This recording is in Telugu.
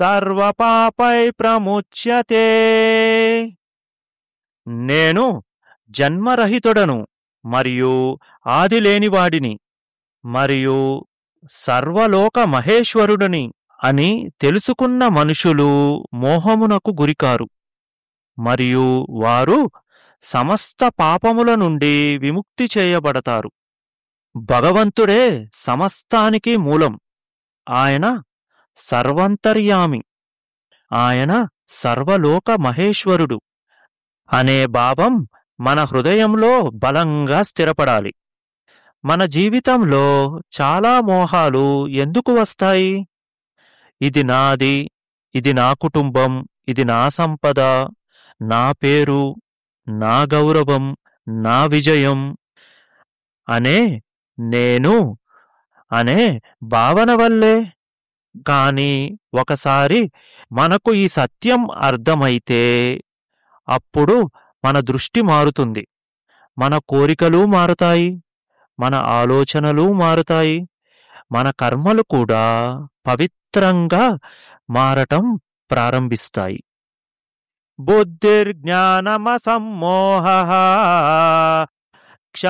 సర్వపాపై ప్రముచ్యతే నేను జన్మరహితుడను మరియు ఆదిలేనివాడిని మరియు సర్వలోక మహేశ్వరుడని అని తెలుసుకున్న మనుషులు మోహమునకు గురికారు మరియు వారు సమస్త పాపముల నుండి విముక్తి చేయబడతారు భగవంతుడే సమస్తానికి మూలం ఆయన సర్వంతర్యామి ఆయన సర్వలోక మహేశ్వరుడు అనే భావం మన హృదయంలో బలంగా స్థిరపడాలి మన జీవితంలో చాలా మోహాలు ఎందుకు వస్తాయి ఇది నాది ఇది నా కుటుంబం ఇది నా సంపద నా పేరు నా గౌరవం నా విజయం అనే నేను అనే భావన వల్లే కాని ఒకసారి మనకు ఈ సత్యం అర్థమైతే అప్పుడు మన దృష్టి మారుతుంది మన కోరికలు మారుతాయి మన ఆలోచనలు మారుతాయి మన కర్మలు కూడా పవిత్రంగా మారటం ప్రారంభిస్తాయి బుద్ధిర్జ్ఞానమసమ్మోహ